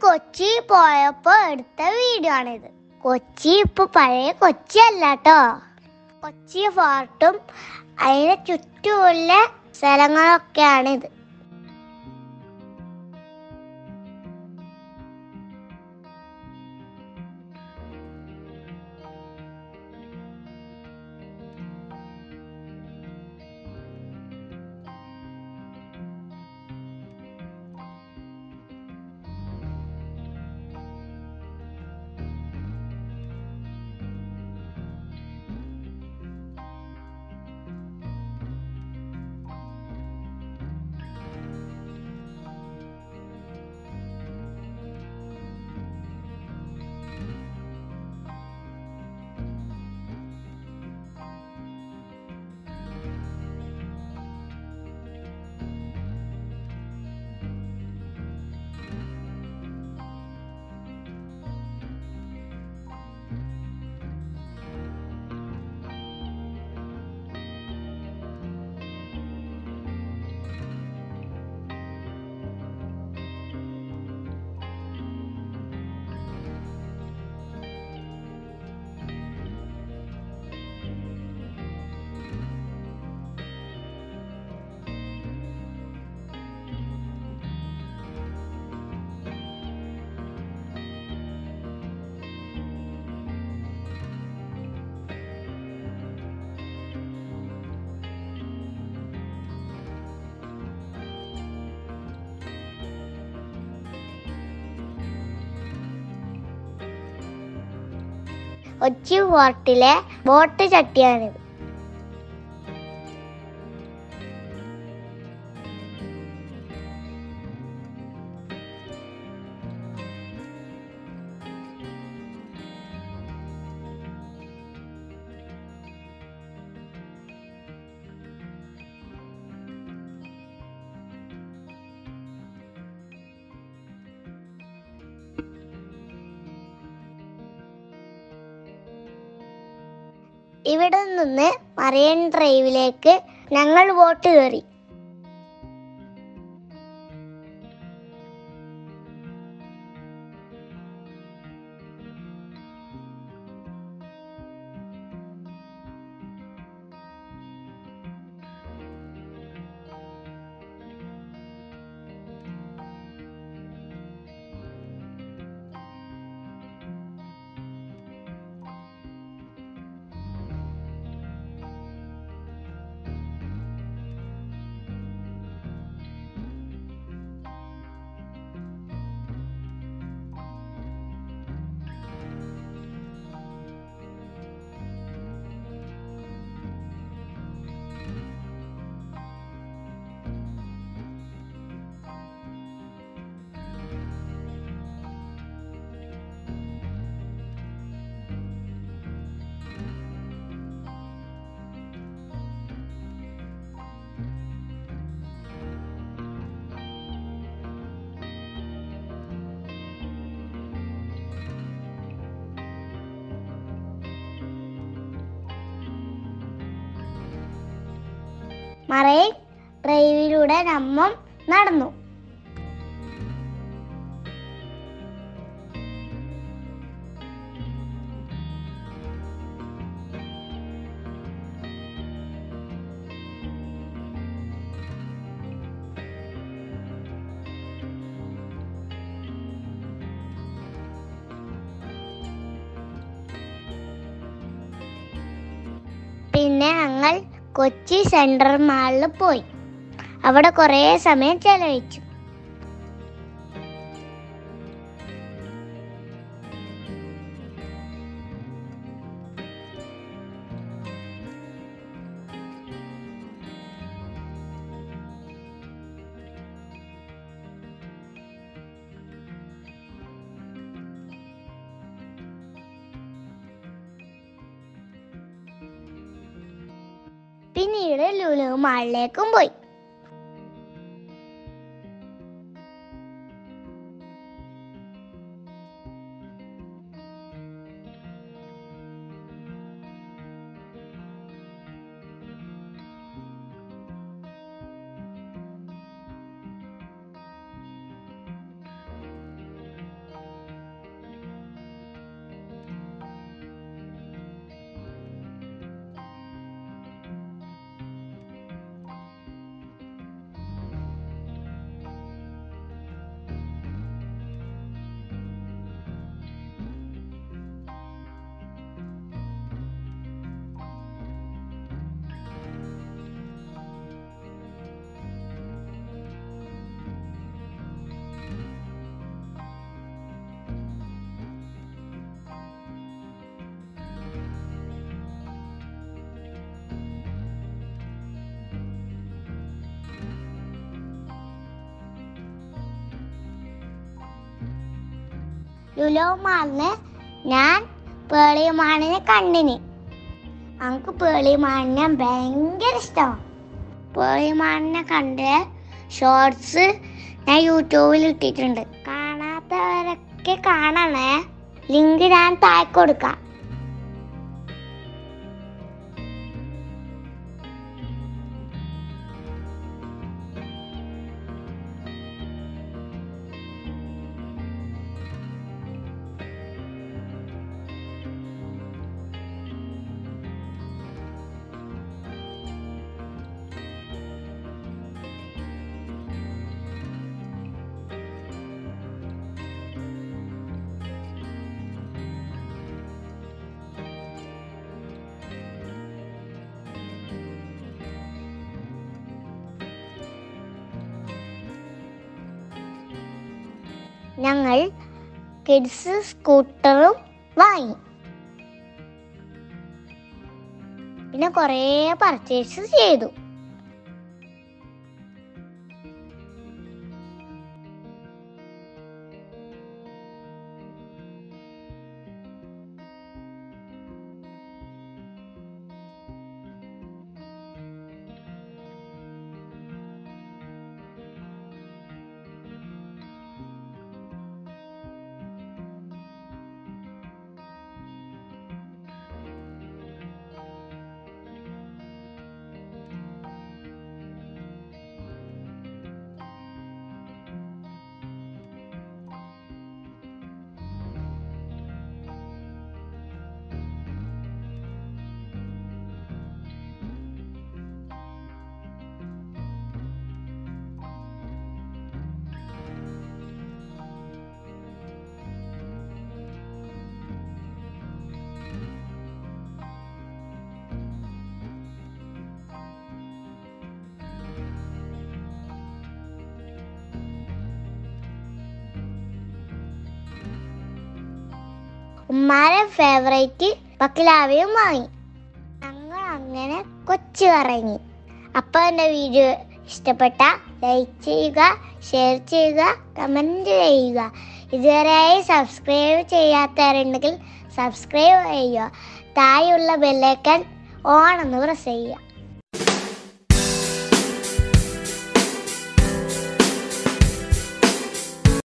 കൊച്ചി പോയപ്പോ എടുത്ത വീഡിയോ ആണിത് കൊച്ചി ഇപ്പൊ പഴയ കൊച്ചി അല്ല കേട്ടോ കൊച്ചി ഫോർട്ടും അതിന് ചുറ്റുമുള്ള സ്ഥലങ്ങളൊക്കെയാണിത് കൊച്ചി ഫോർട്ടിലെ ബോട്ട് ചട്ടിയാണിത് ഇവിടെ നിന്ന് മറിയൻ ഡ്രൈവിലേക്ക് ഞങ്ങൾ ബോട്ട് കയറി മറൈൻ ഡ്രൈവിലൂടെ നമ്മ നടന്നു പിന്നെ ഞങ്ങൾ കൊച്ചി സെൻട്രൽ മാളിൽ പോയി അവിടെ കുറേ സമയം ചെലവഴിച്ചു പിന്നീട് ലുലു മാളിലേക്കും പോയി ലുലോ മാളിന് ഞാൻ പേളിമാണിനെ കണ്ടിന് നമുക്ക് പേളിമാണിനെ ഭയങ്കര ഇഷ്ടമാണ് പേളിമാണിനെ കണ്ട ഷോർട്സ് ഞാൻ യൂട്യൂബിൽ ഇട്ടിട്ടുണ്ട് കാണാത്തവരൊക്കെ കാണണേ ലിങ്ക് ഞാൻ താഴെ കൊടുക്കാം ഞങ്ങൾ കിഡ്സ് സ്കൂട്ടറും വാങ്ങി പിന്നെ കുറേ പർച്ചേസ് ചെയ്തു ഉമ്മാരെ ഫേവറേറ്റ് ബക്കിലാവയും വാങ്ങി ഞങ്ങൾ അങ്ങനെ കൊച്ചു കറങ്ങി അപ്പോൾ എൻ്റെ വീഡിയോ ഇഷ്ടപ്പെട്ട ലൈക്ക് ചെയ്യുക ഷെയർ ചെയ്യുക കമൻറ്റ് ചെയ്യുക ഇതുവരെയായി സബ്സ്ക്രൈബ് ചെയ്യാത്തവരുണ്ടെങ്കിൽ സബ്സ്ക്രൈബ് ചെയ്യുക താഴെയുള്ള ബെല്ലൈക്കൺ ഓൺ എന്ന് പ്രസ് ചെയ്യുക